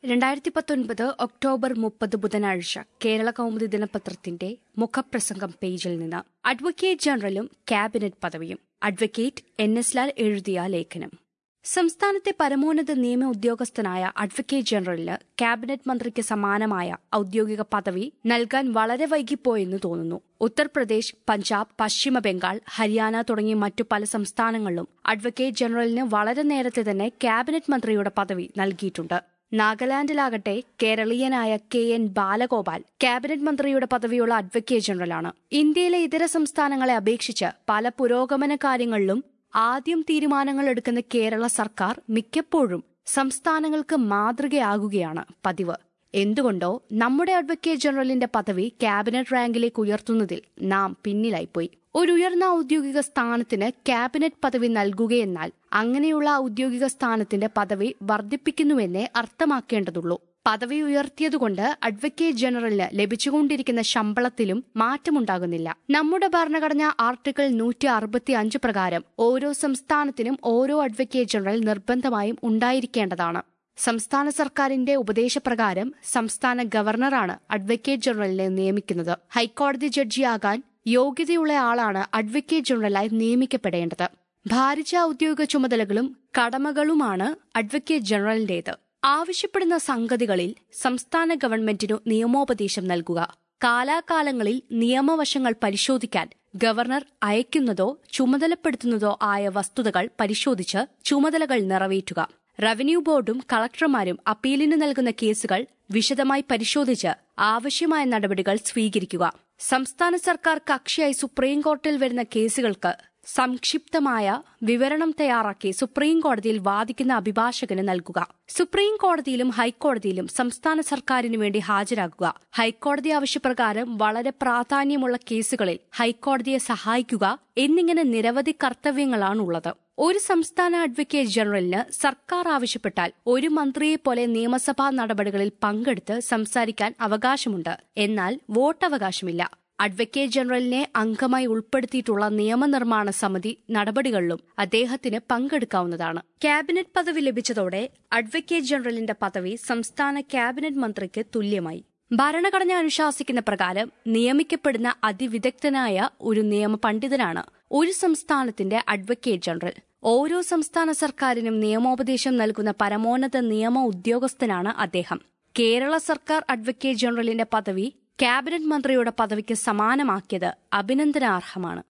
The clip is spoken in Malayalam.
രണ്ടായിരത്തി പത്തൊൻപത് ഒക്ടോബർ മുപ്പത് ബുധനാഴ്ച കേരള കൗമുദി ദിനപത്രത്തിന്റെ മുഖപ്രസംഗം പേജിൽ നിന്ന് അഡ്വക്കേറ്റ് ജനറലും ക്യാബിനറ്റ് പദവിയും അഡ്വക്കേറ്റ് എൻ എസ് ലാൽ എഴുതിയ ലേഖനം സംസ്ഥാനത്തെ പരമോന്നത നിയമ ഉദ്യോഗസ്ഥനായ അഡ്വക്കേറ്റ് ജനറലിന് ക്യാബിനറ്റ് മന്ത്രിക്ക് സമാനമായ ഔദ്യോഗിക പദവി നൽകാൻ വളരെ വൈകിപ്പോയെന്ന് തോന്നുന്നു ഉത്തർപ്രദേശ് പഞ്ചാബ് പശ്ചിമ ബംഗാൾ ഹരിയാന തുടങ്ങിയ മറ്റു പല സംസ്ഥാനങ്ങളിലും അഡ്വക്കേറ്റ് ജനറലിന് വളരെ നേരത്തെ തന്നെ ക്യാബിനറ്റ് മന്ത്രിയുടെ പദവി നൽകിയിട്ടുണ്ട് നാഗാലാൻഡിലാകട്ടെ കേരളീയനായ കെ എൻ ബാലഗോപാൽ ക്യാബിനറ്റ് മന്ത്രിയുടെ പദവിയുള്ള അഡ്വക്കേറ്റ് ജനറലാണ് ഇന്ത്യയിലെ ഇതര സംസ്ഥാനങ്ങളെ അപേക്ഷിച്ച് പല പുരോഗമന കാര്യങ്ങളിലും ആദ്യം തീരുമാനങ്ങൾ എടുക്കുന്ന കേരള സർക്കാർ മിക്കപ്പോഴും സംസ്ഥാനങ്ങൾക്ക് മാതൃകയാകുകയാണ് പതിവ് എന്തുകൊണ്ടോ നമ്മുടെ അഡ്വക്കേറ്റ് ജനറലിന്റെ പദവി ക്യാബിനറ്റ് റാങ്കിലേക്ക് ഉയർത്തുന്നതിൽ നാം പിന്നിലായിപ്പോയി ഒരു ഉയർന്ന ഔദ്യോഗിക സ്ഥാനത്തിന് ക്യാബിനറ്റ് പദവി നൽകുകയെന്നാൽ അങ്ങനെയുള്ള ഔദ്യോഗിക സ്ഥാനത്തിന്റെ പദവി വർദ്ധിപ്പിക്കുന്നുവെന്നേ അർത്ഥമാക്കേണ്ടതുള്ളൂ പദവി ഉയർത്തിയതുകൊണ്ട് അഡ്വക്കേറ്റ് ജനറലിന് ലഭിച്ചുകൊണ്ടിരിക്കുന്ന ശമ്പളത്തിലും മാറ്റമുണ്ടാകുന്നില്ല നമ്മുടെ ഭരണഘടന ആർട്ടിക്കിൾ നൂറ്റി അറുപത്തി അഞ്ച് പ്രകാരം ഓരോ സംസ്ഥാനത്തിനും ഓരോ അഡ്വക്കേറ്റ് ജനറൽ നിർബന്ധമായും ഉണ്ടായിരിക്കേണ്ടതാണ് സംസ്ഥാന സർക്കാരിന്റെ ഉപദേശപ്രകാരം സംസ്ഥാന ഗവർണറാണ് അഡ്വക്കേറ്റ് ജനറലിനെ നിയമിക്കുന്നത് ഹൈക്കോടതി ജഡ്ജിയാകാൻ യോഗ്യതയുള്ള ആളാണ് അഡ്വക്കേറ്റ് ജനറലായി നിയമിക്കപ്പെടേണ്ടത് ഭാരിച്ച ഔദ്യോഗിക ചുമതലകളും കടമകളുമാണ് അഡ്വക്കേറ്റ് ജനറലിന്റേത് ആവശ്യപ്പെടുന്ന സംഗതികളിൽ സംസ്ഥാന ഗവൺമെന്റിനു നിയമോപദേശം നൽകുക കാലാകാലങ്ങളിൽ നിയമവശങ്ങൾ പരിശോധിക്കാൻ ഗവർണർ അയക്കുന്നതോ ചുമതലപ്പെടുത്തുന്നതോ ആയ വസ്തുതകൾ പരിശോധിച്ച് ചുമതലകൾ നിറവേറ്റുക റവന്യൂ ബോർഡും കളക്ടർമാരും അപ്പീലിന് നൽകുന്ന കേസുകൾ വിശദമായി പരിശോധിച്ച് ആവശ്യമായ നടപടികൾ സ്വീകരിക്കുക സംസ്ഥാന സർക്കാർ കക്ഷിയായി സുപ്രീം കോടതിയിൽ വരുന്ന കേസുകൾക്ക് സംക്ഷിപ്തമായ വിവരണം തയ്യാറാക്കി സുപ്രീം കോടതിയിൽ വാദിക്കുന്ന അഭിഭാഷകന് നൽകുക സുപ്രീം കോടതിയിലും ഹൈക്കോടതിയിലും സംസ്ഥാന സർക്കാരിനു വേണ്ടി ഹാജരാകുക ഹൈക്കോടതി ആവശ്യപ്രകാരം വളരെ പ്രാധാന്യമുള്ള കേസുകളിൽ ഹൈക്കോടതിയെ സഹായിക്കുക എന്നിങ്ങനെ നിരവധി കർത്തവ്യങ്ങളാണുള്ളത് ഒരു സംസ്ഥാന അഡ്വക്കേറ്റ് ജനറലിന് സർക്കാർ ആവശ്യപ്പെട്ടാൽ ഒരു മന്ത്രിയെ പോലെ നിയമസഭാ നടപടികളിൽ പങ്കെടുത്ത് സംസാരിക്കാൻ അവകാശമുണ്ട് എന്നാൽ വോട്ടവകാശമില്ല അഡ്വക്കേറ്റ് ജനറലിനെ അംഗമായി ഉൾപ്പെടുത്തിയിട്ടുള്ള നിയമനിർമ്മാണ സമിതി നടപടികളിലും അദ്ദേഹത്തിന് പങ്കെടുക്കാവുന്നതാണ് ക്യാബിനറ്റ് പദവി ലഭിച്ചതോടെ അഡ്വക്കേറ്റ് ജനറലിന്റെ പദവി സംസ്ഥാന ക്യാബിനറ്റ് മന്ത്രിക്ക് തുല്യമായി ഭരണഘടന അനുശാസിക്കുന്ന പ്രകാരം നിയമിക്കപ്പെടുന്ന അതിവിദഗ്ധനായ ഒരു നിയമ പണ്ഡിതനാണ് ഒരു സംസ്ഥാനത്തിന്റെ അഡ്വക്കേറ്റ് ജനറൽ ഓരോ സംസ്ഥാന സർക്കാരിനും നിയമോപദേശം നൽകുന്ന പരമോന്നത നിയമ ഉദ്യോഗസ്ഥനാണ് അദ്ദേഹം കേരള സർക്കാർ അഡ്വക്കേറ്റ് ജനറലിന്റെ പദവി ക്യാബിനറ്റ് മന്ത്രിയുടെ പദവിക്ക് സമാനമാക്കിയത് അഭിനന്ദനാർഹമാണ്